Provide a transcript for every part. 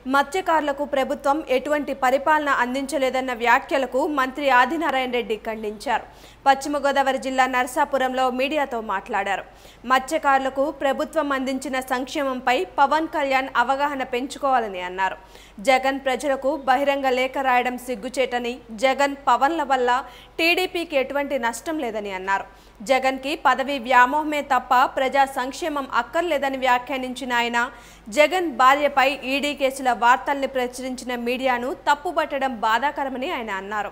మత్స్యకారులకు ప్రభుత్వం ఎటువంటి పరిపాలన అందించలేదన్న వ్యాఖ్యలకు మంత్రి ఆదినారాయణ రెడ్డి ఖండించారు పశ్చిమ గోదావరి జిల్లా నరసాపురంలో మీడియాతో మాట్లాడారు మత్స్యకారులకు ప్రభుత్వం అందించిన సంక్షేమంపై పవన్ కళ్యాణ్ అవగాహన పెంచుకోవాలని అన్నారు జగన్ ప్రజలకు బహిరంగ లేఖ రాయడం సిగ్గుచేటని జగన్ పవన్ల వల్ల టీడీపీకి ఎటువంటి నష్టం లేదని అన్నారు జగన్కి పదవి వ్యామోహమే తప్ప ప్రజా సంక్షేమం అక్కర్లేదని వ్యాఖ్యానించిన ఆయన జగన్ భార్యపై ఈడీ కేసుల వార్తల్ని ప్రచురించిన మీడియాను తప్పుపట్టడం బాధాకరమని ఆయన అన్నారు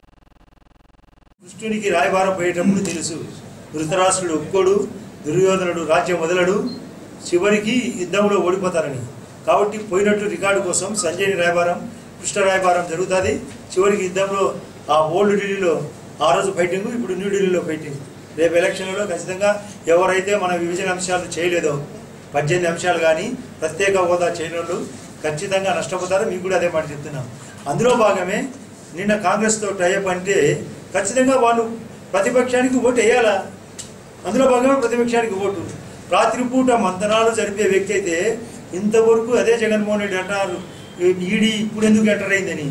కృష్ణునికి రాయబారం పోయేటప్పుడు తెలుసు ధృతరాష్ట్రుడు ఒక్కోడు దుర్యోధనుడు రాజ్యం వదలడు చివరికి యుద్ధంలో ఓడిపోతారని కాబట్టి పోయినట్లు రికార్డు కోసం సంజయ్ని రాయబారం కృష్ణ రాయబారం జరుగుతుంది చివరికి యుద్ధంలో ఆ ఓల్డ్ ఢిల్లీలో ఆ రోజు ఫైటింగ్ ఇప్పుడు న్యూ ఢిల్లీలో ఫైటింగ్ రేపు ఎలక్షన్లలో ఖచ్చితంగా ఎవరైతే మన విభజన అంశాలు చేయలేదో పద్దెనిమిది అంశాలు కానీ ప్రత్యేక హోదా చేయని వాళ్ళు ఖచ్చితంగా నష్టపోతారు మీకు కూడా అదే మాట చెప్తున్నాం అందులో భాగమే నిన్న కాంగ్రెస్తో టైఅప్ అంటే ఖచ్చితంగా వాళ్ళు ప్రతిపక్షానికి ఓటు వేయాలా అందులో భాగమే ప్రతిపక్షానికి ఓటు రాత్రిపూట మంతనాలు జరిపే వ్యక్తి అయితే ఇంతవరకు అదే జగన్మోహన్ రెడ్డి అంటారు ఈడీ ఇప్పుడు ఎందుకు ఎంటర్ అయిందని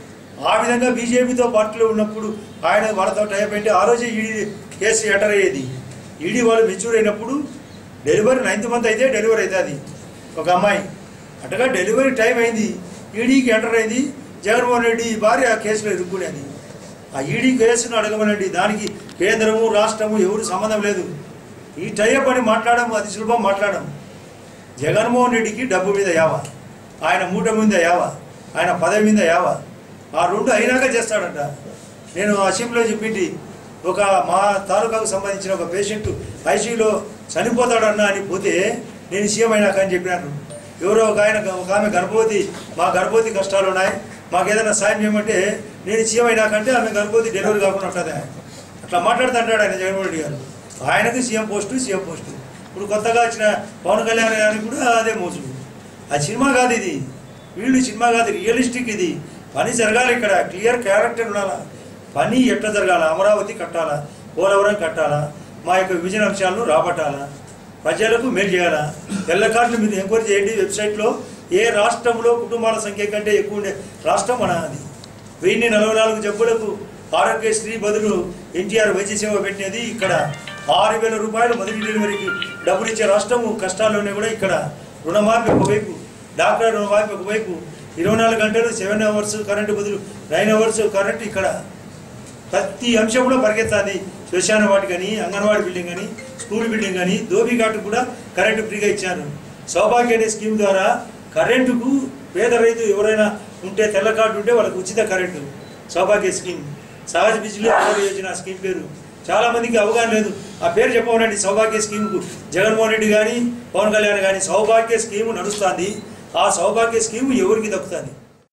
ఆ విధంగా బీజేపీతో పార్టీలో ఉన్నప్పుడు ఆయన వాళ్ళతో టైప్ అంటే ఆ రోజే ఈడీ కేసు ఎంటర్ అయ్యేది ఈడీ వాళ్ళు మెచ్యూర్ అయినప్పుడు డెలివరీ నైన్త్ మంత్ అయితే డెలివరీ అవుతుంది ఒక అమ్మాయి అట్టగా డెలివరీ టైం అయింది ఈడీకి ఎంటర్ అయింది జగన్మోహన్ రెడ్డి భార్య ఆ కేసులో ఇరుక్కునేది ఆ ఈడీ కేసును అడగమనండి దానికి కేంద్రము రాష్ట్రము ఎవరు సంబంధం లేదు ఈ టైప్ అని మాట్లాడడం అది సులభం మాట్లాడడం జగన్మోహన్ రెడ్డికి డబ్బు మీద యావ ఆయన మూట మీద యావ ఆయన పదవి మీద యావ ఆ రెండు అయినాక చేస్తాడంట నేను అసెంబ్లీలో చెప్పింది ఒక మా తాలూకాకు సంబంధించిన ఒక పేషెంట్ ఐసీయూలో చనిపోతాడన్నా అని పోతే నేను సీఎం అయినాక అని చెప్పినాను ఎవరో ఒక ఆయన ఒక ఆమె గర్భవతి మా గర్భవతి కష్టాలు ఉన్నాయి మాకు ఏదైనా సాయం చేయమంటే నేను సీఎం అయినాకంటే ఆమె గర్భవతి డెలివరీ కాకుండా ఉంటుందా అట్లా మాట్లాడుతుంటాడు ఆయన జగన్మోహన్ రెడ్డి గారు ఆయనకి సీఎం పోస్టు సీఎం పోస్టు ఇప్పుడు కొత్తగా వచ్చిన పవన్ కళ్యాణ్ గారికి కూడా అదే మోజు అది సినిమా కాదు ఇది వీళ్ళు సినిమా కాదు రియలిస్టిక్ ఇది పని జరగాలి ఇక్కడ క్లియర్ క్యారెక్టర్ ఉండాలా పని ఎట్లా జరగాల అమరావతి కట్టాలా పోలవరం కట్టాలా మా యొక్క విభజన అంశాలను రాబట్టాలా ప్రజలకు మేలు చేయాలా తెల్ల కార్డులు మీరు ఎంక్వైరీ చేయండి వెబ్సైట్లో ఏ రాష్ట్రంలో కుటుంబాల సంఖ్య కంటే ఎక్కువ ఉండే రాష్ట్రం మన అది వెయ్యి నలభై నాలుగు జబ్బులకు ఆరోగ్యశ్రీ బదులు ఎన్టీఆర్ వైద్య సేవ పెట్టినది ఇక్కడ ఆరు వేల రూపాయలు మొదటి డెలివరీకి డబ్బులు ఇచ్చే రాష్ట్రము కష్టాల్లోనే కూడా ఇక్కడ రుణమాఫీ ఒకవైపు డాక్టర్ రుణమాఫీ ఒకవైపు ఇరవై నాలుగు గంటలు సెవెన్ అవర్స్ కరెంటు బదులు నైన్ అవర్స్ కరెంట్ ఇక్కడ ప్రతి అంశంలో పరిగెత్తాలి శ్మశాన వాటి కానీ అంగన్వాడీ బిల్డింగ్ కానీ స్కూల్ బిల్డింగ్ కానీ ధోబీ ఘాటు కూడా కరెంటు ఫ్రీగా ఇచ్చాను సౌభాగ్య అనే స్కీమ్ ద్వారా కరెంటుకు పేద రైతు ఎవరైనా ఉంటే తెల్ల కార్డు ఉంటే వాళ్ళకి ఉచిత కరెంటు సౌభాగ్య స్కీమ్ సహజ బిజిలీ అమలు యోజన స్కీమ్ పేరు చాలా మందికి అవగాహన లేదు ఆ పేరు చెప్పమనండి సౌభాగ్య స్కీమ్కు జగన్మోహన్ రెడ్డి కానీ పవన్ కళ్యాణ్ కానీ సౌభాగ్య స్కీమ్ నడుస్తుంది ఆ సౌభాగ్య స్కీమ్ ఎవరికి దక్కుతుంది